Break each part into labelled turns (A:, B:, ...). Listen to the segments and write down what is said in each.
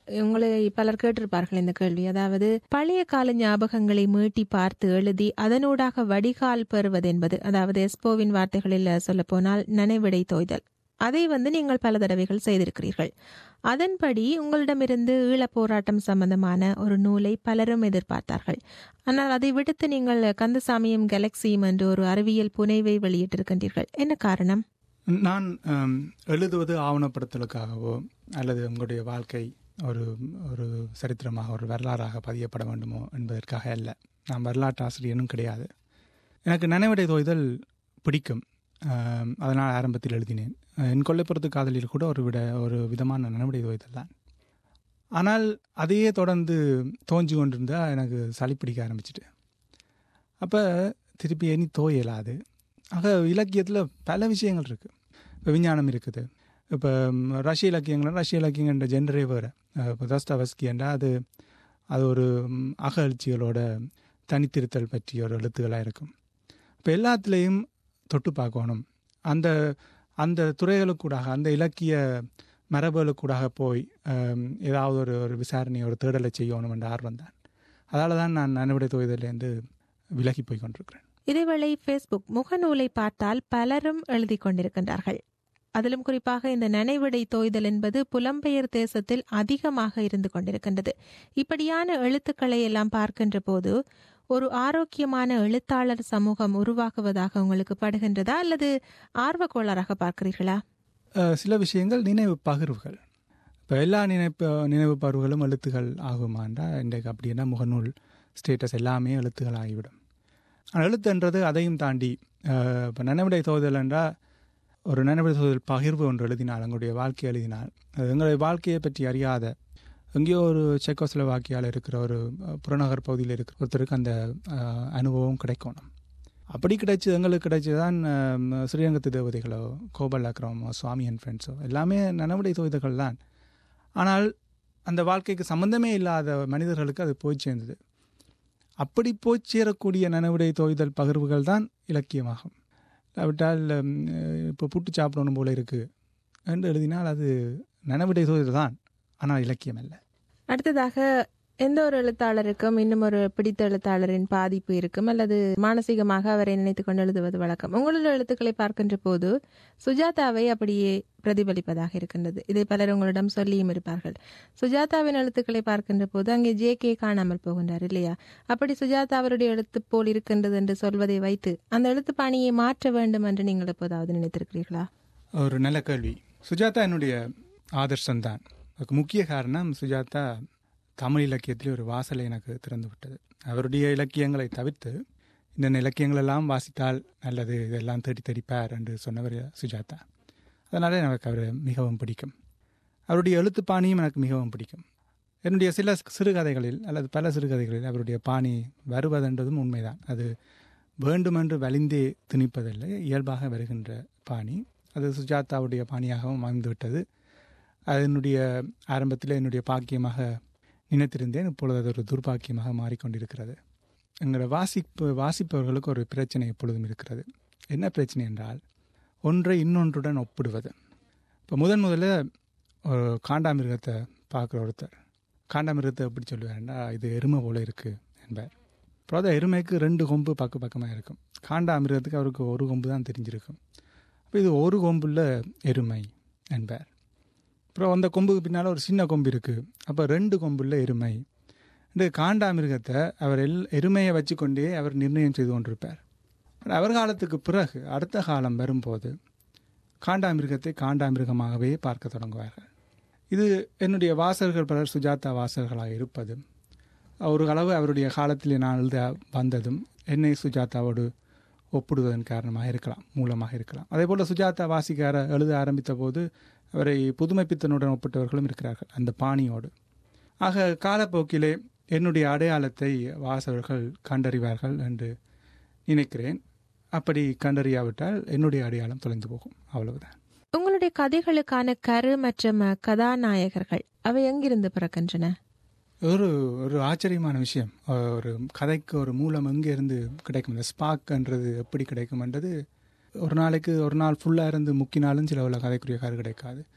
A: உங்களை பலர் கேட்டிருப்பார்கள் இந்த கேள்வி அதாவது பழைய கால ஞாபகங்களை மீட்டி பார்த்து எழுதி அதனூடாக வடிகால் பெறுவது என்பது அதாவது எஸ்போவின் வார்த்தைகளில் சொல்ல போனால் நனைவிடை தோய்தல் அதை வந்து நீங்கள் பல தடவைகள் செய்திருக்கிறீர்கள் அதன்படி உங்களிடமிருந்து ஈழப் போராட்டம் சம்பந்தமான ஒரு நூலை பலரும் எதிர்பார்த்தார்கள் ஆனால் அதை விடுத்து நீங்கள் கந்தசாமியும் கேலக்சியும் என்று ஒரு அறிவியல் புனைவை வெளியிட்டிருக்கின்றீர்கள் என்ன காரணம்
B: நான் ஆம், எழுதுவது ஆவணப்படுத்தலுக்காகவோ அல்லது உங்களுடைய வாழ்க்கை ஒரு ஒரு சரித்திரமாக ஒரு வரலாறாக பதியப்பட வேண்டுமோ என்பதற்காக அல்ல நான் வரலாற்று ஆசிரியனும் கிடையாது எனக்கு நினைவிடை தோய்தல் பிடிக்கும் ஆம், அதனால் ஆரம்பத்தில் எழுதினேன் என் கொல்லைப்புறத்து காதலில் கூட ஒரு விட ஒரு விதமான நினைவிடை தோய்தல் தான் ஆனால் அதையே தொடர்ந்து தோஞ்சு கொண்டிருந்தா எனக்கு சளி பிடிக்க ஆரம்பிச்சிட்டு அப்போ திருப்பி இனி தோயலாது ஆக இலக்கியத்தில் பல விஷயங்கள் இருக்குது இப்போ விஞ்ஞானம் இருக்குது இப்போ ம், ரஷ்ய இலக்கியங்கள் ரஷ்ய இலக்கியங்கன்ற ஜெண்டரே வேறு இப்போ தஸ்தவஸ்கின்றா அது அது ஒரு ம், அக எழுச்சிகளோட தனித்திருத்தல் பற்றிய ஒரு எழுத்துக்களாக இருக்கும் இப்போ எல்லாத்துலேயும் தொட்டு பார்க்கணும் அந்த அந்த துறைகளுக்கூடாக அந்த இலக்கிய மரபுகளுக்கூடாக போய் ஆம், ஏதாவது ஒரு ஒரு விசாரணை ஒரு தேடலை செய்யணும் என்ற ஆர்வம் தான் அதால தான் நான் நனவிடை தொகுதியிலேருந்து விலகி போய் கொண்டிருக்கிறேன்
A: இதேவேளை ஃபேஸ்புக் முகநூலை பார்த்தால் பலரும் எழுதி கொண்டிருக்கின்றார்கள் அதிலும் குறிப்பாக இந்த நினைவிடை தோய்தல் என்பது புலம்பெயர் தேசத்தில் அதிகமாக இருந்து கொண்டிருக்கின்றது இப்படியான எழுத்துக்களை எல்லாம் பார்க்கின்ற போது ஒரு ஆரோக்கியமான எழுத்தாளர் சமூகம் உருவாக்குவதாக உங்களுக்கு படுகின்றதா அல்லது ஆர்வக்கோளாறாக பார்க்கிறீர்களா
B: அஹ், சில விஷயங்கள் நினைவு பகிர்வுகள் இப்போ எல்லா நினைப்பு நினைவு பகிர்வுகளும் எழுத்துகள் ஆகுமாண்டா இன்றைக்கு அப்படின்னா முகநூல் ஸ்டேட்டஸ் எல்லாமே எழுத்துகள் ஆகிவிடும் ஆனால் எழுத்துன்றது அதையும் தாண்டி இப்போ நினைவிடை தோதல் என்றால் ஒரு நினைவிடை தோதல் பகிர்வு ஒன்று எழுதினால் எங்களுடைய வாழ்க்கை எழுதினால் அது எங்களுடைய வாழ்க்கையை பற்றி அறியாத எங்கேயோ ஒரு செக்கோஸ்லோவாக்கியால் இருக்கிற ஒரு அஹ், புறநகர் பகுதியில் இருக்கிற ஒருத்தருக்கு அந்த அஹ், அனுபவம் கிடைக்கணும் அப்படி கிடைச்சி எங்களுக்கு கிடைச்சதான் அஹ், ஸ்ரீரங்கத்து தேவதைகளோ கோபல் அக்ரமோ சுவாமி அண்ட் ஃப்ரெண்ட்ஸோ எல்லாமே நனவுடை தோய்தல்கள் தான் ஆனால் அந்த வாழ்க்கைக்கு சம்பந்தமே இல்லாத மனிதர்களுக்கு அது போய் சேர்ந்தது அப்படி போய் சேரக்கூடிய நனவுடை தோய்தல் பகிர்வுகள் தான் இலக்கியமாகும் விட்டால் இப்போ புட்டு சாப்பிடணும் போல இருக்கு என்று எழுதினால் அது நனவுடை தோய்தல் தான் ஆனால் இலக்கியம் அல்ல
A: அடுத்ததாக எந்த ஒரு எழுத்தாளருக்கும் இன்னும் ஒரு பிடித்த எழுத்தாளரின் பாதிப்பு இருக்கும் அல்லது மானசீகமாக அவரை நினைத்துக் கொண்டு எழுதுவது வழக்கம் உங்களுடைய எழுத்துக்களை பார்க்கின்ற போது சுஜாதாவை அப்படியே பிரதிபலிப்பதாக இருக்கின்றது இதை பலர் உங்களிடம் சொல்லியும் இருப்பார்கள் சுஜாதாவின் எழுத்துக்களை பார்க்கின்ற போது அங்கே ஜே கே காணாமல் போகின்றார் இல்லையா அப்படி சுஜாதா அவருடைய எழுத்து போல் இருக்கின்றது என்று சொல்வதை வைத்து அந்த எழுத்து பாணியை மாற்ற வேண்டும் என்று நீங்கள் எப்போதாவது நினைத்திருக்கிறீர்களா
B: ஒரு நல்ல கேள்வி சுஜாதா என்னுடைய ஆதர்சம் தான் அதுக்கு முக்கிய காரணம் சுஜாதா தமிழ் இலக்கியத்திலே ஒரு வாசலை எனக்கு திறந்து விட்டது அவருடைய இலக்கியங்களை தவிர்த்து இந்த இலக்கியங்கள் எல்லாம் வாசித்தால் நல்லது இதெல்லாம் தேடி தேடிப்பார் என்று சொன்னவர் சுஜாதா அதனால எனக்கு அவர் மிகவும் பிடிக்கும் அவருடைய எழுத்து பாணியும் எனக்கு மிகவும் பிடிக்கும் என்னுடைய சில சிறுகதைகளில் அல்லது பல சிறுகதைகளில் அவருடைய பாணி வருவதென்றதும் உண்மைதான் அது வேண்டுமென்று வலிந்தே திணிப்பதில்லை இயல்பாக வருகின்ற பாணி அது சுஜாதாவுடைய பாணியாகவும் அமைந்துவிட்டது அதனுடைய ஆரம்பத்தில் என்னுடைய பாக்கியமாக நினைத்திருந்தேன் இப்பொழுது அது ஒரு துர்பாக்கியமாக மாறிக்கொண்டிருக்கிறது எங்களோட வாசிப்பு வாசிப்பவர்களுக்கு ஒரு பிரச்சனை எப்பொழுதும் இருக்கிறது என்ன பிரச்சனை என்றால் ஒன்றை இன்னொன்றுடன் ஒப்பிடுவது இப்போ முதன் முதல்ல ஒரு காண்டாமிருகத்தை பார்க்குற ஒருத்தர் காண்டாமிருகத்தை எப்படி சொல்லுவாருன்னா இது எருமை போல இருக்குது என்பார் அப்புறம் அது எருமைக்கு ரெண்டு கொம்பு பக்க பக்கமாக இருக்கும் காண்டாமிருகத்துக்கு அவருக்கு ஒரு கொம்பு தான் தெரிஞ்சிருக்கும் அப்போ இது ஒரு கொம்புள்ள எருமை என்பார் அப்புறம் அந்த கொம்புக்கு பின்னால் ஒரு சின்ன கொம்பு இருக்குது அப்போ ரெண்டு கொம்புள்ள எருமை இந்த காண்டாமிருகத்தை அவர் எல் எருமையை வச்சுக்கொண்டே அவர் நிர்ணயம் செய்து கொண்டிருப்பார் அவர் காலத்துக்கு பிறகு அடுத்த காலம் வரும்போது காண்டாமிருகத்தை காண்டாமிருகமாகவே பார்க்க தொடங்குவார்கள் இது என்னுடைய வாசகர்கள் பலர் சுஜாதா வாசகர்களாக இருப்பதும் ஒரு அளவு அவருடைய காலத்தில் நான் எழுத வந்ததும் என்னை சுஜாதாவோடு ஒப்பிடுவதன் காரணமாக இருக்கலாம் மூலமாக இருக்கலாம் அதே போல் சுஜாதா வாசிக்க எழுத ஆரம்பித்த போது அவரை புதுமைப்பித்தனுடன் ஒப்பிட்டவர்களும் இருக்கிறார்கள் அந்த பாணியோடு ஆக காலப்போக்கிலே என்னுடைய அடையாளத்தை வாசகர்கள் கண்டறிவார்கள் என்று நினைக்கிறேன் அப்படி கண்டறியாவிட்டால் என்னுடைய அடையாளம் தொலைந்து போகும் அவ்வளவுதான்
A: உங்களுடைய கதைகளுக்கான கரு மற்றும் கதாநாயகர்கள் அவை எங்கிருந்து பிறக்கின்றன
B: ஒரு ஒரு ஆச்சரியமான விஷயம் ஒரு கதைக்கு ஒரு மூலம் எங்கே இருந்து கிடைக்கும் இந்த ஸ்பாக்ன்றது எப்படி கிடைக்கும்ன்றது ஒரு நாளைக்கு ஒரு நாள் ஃபுல்லாக இருந்து முக்கினாலும் சில உள்ள கதைக்குரிய கரு கிடைக்காது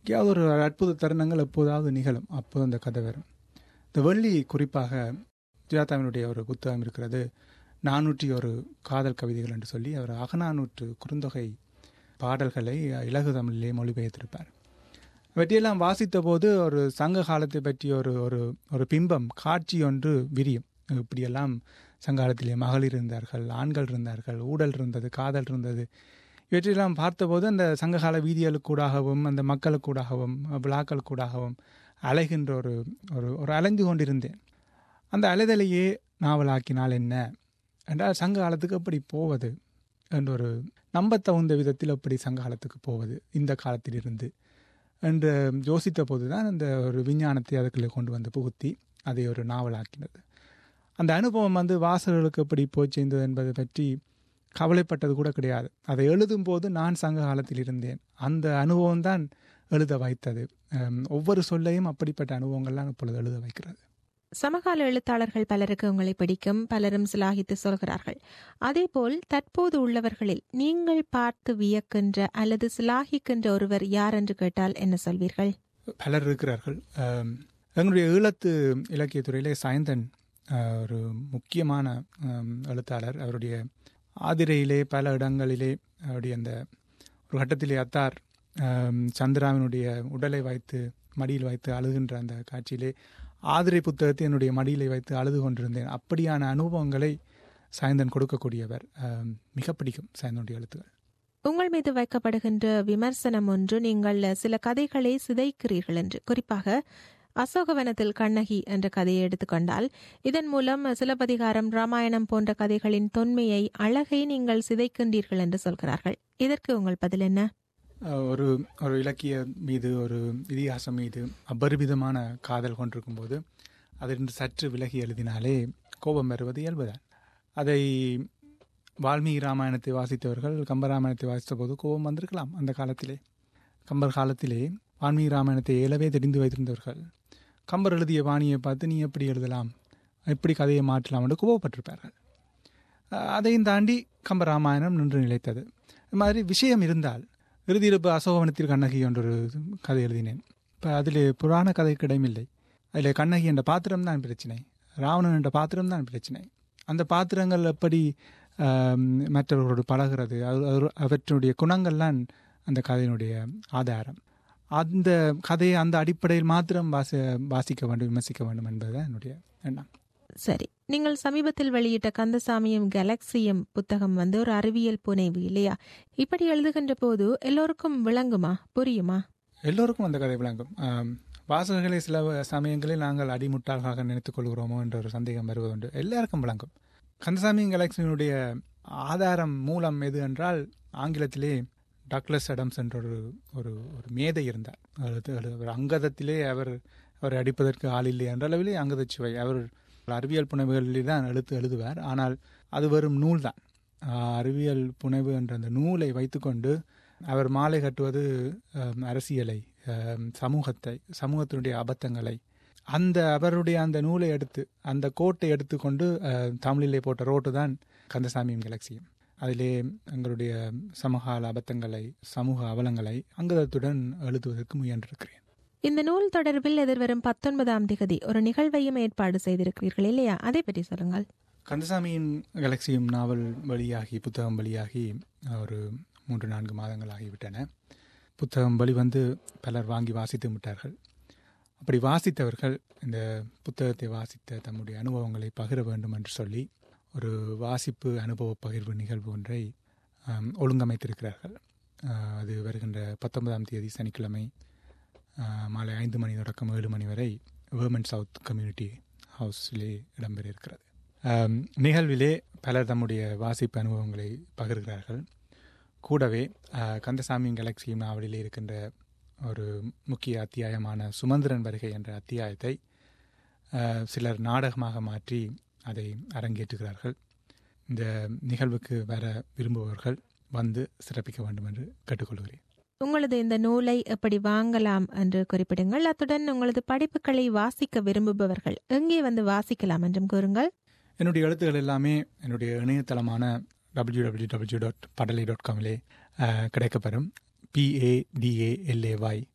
B: எங்கேயாவது ஒரு அற்புத தருணங்கள் எப்போதாவது நிகழும் அப்போது அந்த கதை வரும் இந்த வெள்ளி குறிப்பாக சுஜாதாவினுடைய ஒரு புத்தகம் இருக்கிறது நானூற்றி ஒரு காதல் கவிதைகள் என்று சொல்லி அவர் அகநானூற்று குறுந்தொகை பாடல்களை இலகு தமிழிலே மொழிபெயர்த்திருப்பார் அவற்றையெல்லாம் வாசித்த போது ஒரு சங்க காலத்தை பற்றி ஒரு ஒரு ஒரு பிம்பம் காட்சி ஒன்று விரியும் இப்படியெல்லாம் சங்காலத்திலே மகளிர் இருந்தார்கள் ஆண்கள் இருந்தார்கள் ஊழல் இருந்தது காதல் இருந்தது இவற்றையெல்லாம் பார்த்தபோது அந்த சங்ககால வீதிகளுக்கூடாகவும் அந்த மக்களுக்கூடாகவும் விழாக்களுக்கூடாகவும் அலைகின்ற ஒரு ஒரு ஒரு அலைந்து கொண்டிருந்தேன் அந்த அலைதலையே நாவலாக்கினால் என்ன என்றால் சங்க காலத்துக்கு எப்படி போவது என்ற ஒரு நம்ப தகுந்த விதத்தில் எப்படி சங்க காலத்துக்கு போவது இந்த காலத்திலிருந்து என்று யோசித்த போது தான் அந்த ஒரு விஞ்ஞானத்தை அதுக்குள்ளே கொண்டு வந்து புகுத்தி அதை ஒரு நாவலாக்கினது அந்த அனுபவம் வந்து வாசகர்களுக்கு எப்படி போய் சேர்ந்தது என்பதை பற்றி கவலைப்பட்டது கூட கிடையாது அதை எழுதும் போது நான் சங்க காலத்தில் இருந்தேன் அந்த அனுபவம் தான் எழுத வைத்தது ஒவ்வொரு சொல்லையும் அப்படிப்பட்ட அனுபவங்கள்லாம் இப்பொழுது எழுத வைக்கிறது
A: சமகால எழுத்தாளர்கள் பலருக்கு உங்களை பிடிக்கும் பலரும் சிலாகித்து சொல்கிறார்கள் அதேபோல் தற்போது உள்ளவர்களில் நீங்கள் பார்த்து வியக்கின்ற அல்லது சிலாகிக்கின்ற ஒருவர் யார் என்று கேட்டால் என்ன சொல்வீர்கள்
B: பலர் இருக்கிறார்கள் எங்களுடைய ஈழத்து இலக்கியத்துறையிலே சாயந்தன் ஒரு முக்கியமான எழுத்தாளர் அவருடைய ஆதிரையிலே பல இடங்களிலே அவருடைய அந்த ஒரு கட்டத்திலே அத்தார் சந்திராவினுடைய உடலை வைத்து மடியில் வைத்து அழுகின்ற அந்த காட்சியிலே ஆதிரை புத்தகத்தை என்னுடைய மடியிலே வைத்து அழுது கொண்டிருந்தேன் அப்படியான அனுபவங்களை சாயந்தன் கொடுக்கக்கூடியவர் மிக பிடிக்கும் சாயந்தனுடைய எழுத்துக்கள்
A: உங்கள் மீது வைக்கப்படுகின்ற விமர்சனம் ஒன்று நீங்கள் சில கதைகளை சிதைக்கிறீர்கள் என்று குறிப்பாக அசோகவனத்தில் கண்ணகி என்ற கதையை எடுத்துக்கொண்டால் இதன் மூலம் சிலப்பதிகாரம் ராமாயணம் போன்ற கதைகளின் தொன்மையை அழகை நீங்கள் சிதைக்கின்றீர்கள் என்று சொல்கிறார்கள் இதற்கு உங்கள் பதில் என்ன
B: ஒரு ஒரு இலக்கிய மீது ஒரு இதிகாசம் மீது அபரிமிதமான காதல் கொண்டிருக்கும் போது அதிலிருந்து சற்று விலகி எழுதினாலே கோபம் வருவது இயல்புதான் அதை வால்மீகி ராமாயணத்தை வாசித்தவர்கள் கம்பராமாயணத்தை வாசித்த போது கோபம் வந்திருக்கலாம் அந்த காலத்திலே கம்பர் காலத்திலே வால்மீகி ராமாயணத்தை ஏலவே தெரிந்து வைத்திருந்தவர்கள் கம்பர் எழுதிய வாணியை பார்த்து நீ எப்படி எழுதலாம் எப்படி கதையை மாற்றலாம் என்று கோபப்பட்டிருப்பார்கள் அதையும் தாண்டி கம்பராமாயணம் நின்று நிலைத்தது இது மாதிரி விஷயம் இருந்தால் இறுதியில் இப்போ அசோகவனத்தில் கண்ணகி என்ற ஒரு கதை எழுதினேன் இப்போ அதில் புராண கதை கிடைமில்லை அதில் கண்ணகி என்ற பாத்திரம் தான் பிரச்சனை ராவணன் என்ற பாத்திரம் தான் பிரச்சனை அந்த பாத்திரங்கள் எப்படி மற்றவர்களோடு பழகிறது அவற்றினுடைய குணங்கள்லாம் அந்த கதையினுடைய ஆதாரம் அந்த கதையை அந்த அடிப்படையில் மாத்திரம் வாசி வாசிக்க வேண்டும் விமர்சிக்க வேண்டும் என்பதுதான் என்னுடைய எண்ணம்
A: சரி நீங்கள் சமீபத்தில் வெளியிட்ட கந்தசாமியும் கேலக்சியும் புத்தகம் வந்து ஒரு அறிவியல் புனைவு இல்லையா இப்படி எழுதுகின்ற போது எல்லோருக்கும் விளங்குமா புரியுமா
B: எல்லோருக்கும் அந்த கதை விளங்கும் வாசகர்களை சில சமயங்களில் நாங்கள் அடிமுட்டாளாக நினைத்துக் கொள்கிறோமோ என்ற ஒரு சந்தேகம் வருவதுண்டு எல்லாருக்கும் விளங்கும் கந்தசாமியும் கேலக்சியினுடைய ஆதாரம் மூலம் எது என்றால் ஆங்கிலத்திலே டக்லஸ் அடம்ஸ் என்ற ஒரு ஒரு ஒரு மேதை இருந்தார் ஒரு அங்கதத்திலே அவர் அவர் அடிப்பதற்கு ஆள் இல்லை என்ற அளவிலே அங்கதச்சுவை அவர் அறிவியல் புனைவுகளில் தான் எழுத்து எழுதுவார் ஆனால் அது வெறும் நூல் தான் அறிவியல் புனைவு என்ற அந்த நூலை வைத்துக்கொண்டு அவர் மாலை கட்டுவது அரசியலை சமூகத்தை சமூகத்தினுடைய அபத்தங்களை அந்த அவருடைய அந்த நூலை எடுத்து அந்த கோட்டை எடுத்துக்கொண்டு தமிழிலே போட்ட ரோட்டு தான் கந்தசாமியும் கேலக்சியும் அதிலே எங்களுடைய சமகால அபத்தங்களை சமூக அவலங்களை அங்கதத்துடன் எழுதுவதற்கு முயன்றிருக்கிறேன்
A: இந்த நூல் தொடர்பில் எதிர்வரும் பத்தொன்பதாம் திகதி ஒரு நிகழ்வையும் ஏற்பாடு செய்திருக்கிறீர்கள் இல்லையா அதை பற்றி சொல்லுங்கள்
B: கந்தசாமியின் கேலக்சியும் நாவல் வெளியாகி புத்தகம் வெளியாகி ஒரு மூன்று நான்கு மாதங்கள் ஆகிவிட்டன புத்தகம் வெளிவந்து பலர் வாங்கி வாசித்து விட்டார்கள் அப்படி வாசித்தவர்கள் இந்த புத்தகத்தை வாசித்த தம்முடைய அனுபவங்களை பகிர வேண்டும் என்று சொல்லி ஒரு வாசிப்பு அனுபவ பகிர்வு நிகழ்வு ஒன்றை ஒழுங்கமைத்திருக்கிறார்கள் அது வருகின்ற பத்தொன்பதாம் தேதி சனிக்கிழமை மாலை ஐந்து மணி தொடக்கம் ஏழு மணி வரை வேர்மன் சவுத் கம்யூனிட்டி ஹவுஸிலே இடம்பெற இருக்கிறது நிகழ்விலே பலர் தம்முடைய வாசிப்பு அனுபவங்களை பகிர்கிறார்கள் கூடவே கந்தசாமியின் கேலக்சியும் நாவலிலே இருக்கின்ற ஒரு முக்கிய அத்தியாயமான சுமந்திரன் வருகை என்ற அத்தியாயத்தை சிலர் நாடகமாக மாற்றி அதை அரங்கேற்றுகிறார்கள் இந்த நிகழ்வுக்கு வர விரும்புபவர்கள் வந்து சிறப்பிக்க வேண்டும் என்று கேட்டுக்கொள்கிறேன்
A: உங்களது இந்த நூலை எப்படி வாங்கலாம் என்று குறிப்பிடுங்கள் அத்துடன் உங்களது படிப்புகளை வாசிக்க விரும்புபவர்கள் எங்கே வந்து வாசிக்கலாம் என்றும் கூறுங்கள்
B: என்னுடைய எழுத்துக்கள் எல்லாமே என்னுடைய இணையதளமான டபிள்யூ டபிள்யூ டபிள்யூ டாட் படலை டாட் காமிலே கிடைக்கப்பெறும் பிஏடிஏஎல்ஏஒய்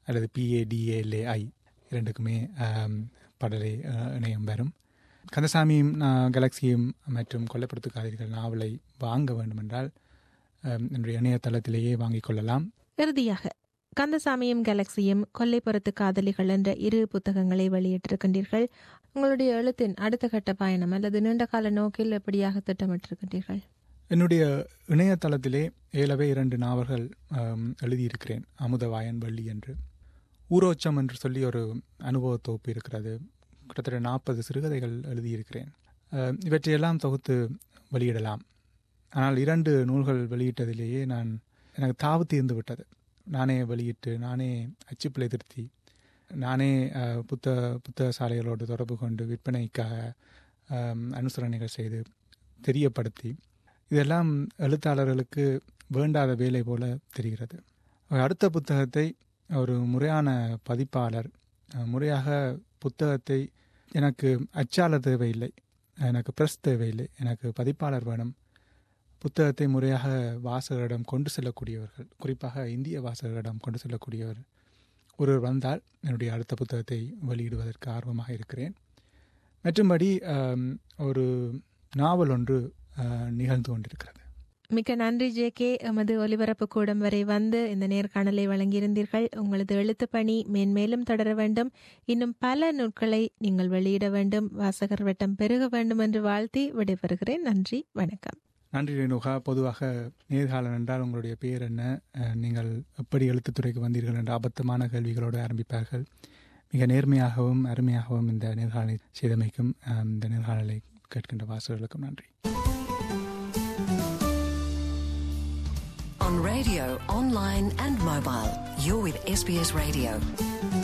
B: அல்லது பிஏடிஏஎல்ஏஐ இரண்டுக்குமே ஆம், படலை ஆ, இணையம் வரும் கந்தசாமியும் நான் கேலக்சியும் மற்றும் கொல்லப்படுத்துக்காதீர்கள் நாவலை வாங்க வேண்டுமென்றால் ஆம், என்னுடைய இணையதளத்திலேயே வாங்கிக் கொள்ளலாம்
A: இறுதியாக கந்தசாமியும் கேலக்சியும் கொல்லைப்புறத்து காதலிகள் என்ற இரு புத்தகங்களை வெளியிட்டிருக்கின்றீர்கள் உங்களுடைய எழுத்தின் அடுத்த கட்ட பயணம் அல்லது நீண்டகால நோக்கில் எப்படியாக திட்டமிட்டிருக்கின்றீர்கள்
B: என்னுடைய இணையதளத்திலே ஏலவே இரண்டு நாவல்கள் ஆம், எழுதியிருக்கிறேன் அமுதவாயன் வள்ளி என்று ஊரோச்சம் என்று சொல்லி ஒரு அனுபவ தொகுப்பு இருக்கிறது கிட்டத்தட்ட நாற்பது சிறுகதைகள் எழுதியிருக்கிறேன் ஆம், இவற்றையெல்லாம் தொகுத்து வெளியிடலாம் ஆனால் இரண்டு நூல்கள் வெளியிட்டதிலேயே நான் எனக்கு தாவு தீர்ந்து விட்டது நானே வெளியிட்டு நானே அச்சுப்பிழை திருத்தி நானே அஹ், புத்த புத்தக சாலைகளோடு தொடர்பு கொண்டு விற்பனைக்காக ஆம், அனுசரணைகள் செய்து தெரியப்படுத்தி இதெல்லாம் எழுத்தாளர்களுக்கு வேண்டாத வேலை போல தெரிகிறது அடுத்த புத்தகத்தை ஒரு முறையான பதிப்பாளர் அஹ், முறையாக புத்தகத்தை எனக்கு அச்சாளர் தேவையில்லை எனக்கு ப்ரெஸ் தேவையில்லை எனக்கு பதிப்பாளர் வேணும் புத்தகத்தை முறையாக வாசகரிடம் கொண்டு செல்லக்கூடியவர்கள் குறிப்பாக இந்திய வாசகரிடம் கொண்டு செல்லக்கூடியவர் ஒருவர் வந்தால் என்னுடைய அடுத்த புத்தகத்தை வெளியிடுவதற்கு ஆர்வமாக இருக்கிறேன் மற்றும்படி ஆம், ஒரு நாவல் ஒன்று ஆஹ், நிகழ்ந்து கொண்டிருக்கிறது
A: மிக்க நன்றி ஜே கே எமது ஒலிபரப்பு கூடம் வரை வந்து இந்த நேர்காணலை வழங்கியிருந்தீர்கள் உங்களது எழுத்துப் பணி மேன்மேலும் தொடர வேண்டும் இன்னும் பல நூல்களை நீங்கள் வெளியிட வேண்டும் வாசகர் வட்டம் பெருக வேண்டும் என்று வாழ்த்தி விடைபெறுகிறேன் நன்றி வணக்கம்
B: நன்றி ரேணுகா பொதுவாக நேர்காலம் என்றால் உங்களுடைய பெயர் என்ன அஹ், நீங்கள் எப்படி எழுத்துத்துறைக்கு வந்தீர்கள் என்ற அபத்தமான கேள்விகளோடு ஆரம்பிப்பார்கள் மிக நேர்மையாகவும் அருமையாகவும் இந்த நேர்காணலை செய்தமைக்கும் அஹ், இந்த நேர்காணலை கேட்கின்ற வாசகர்களுக்கும் நன்றி
C: On radio, online, and mobile, you're with SBS Radio.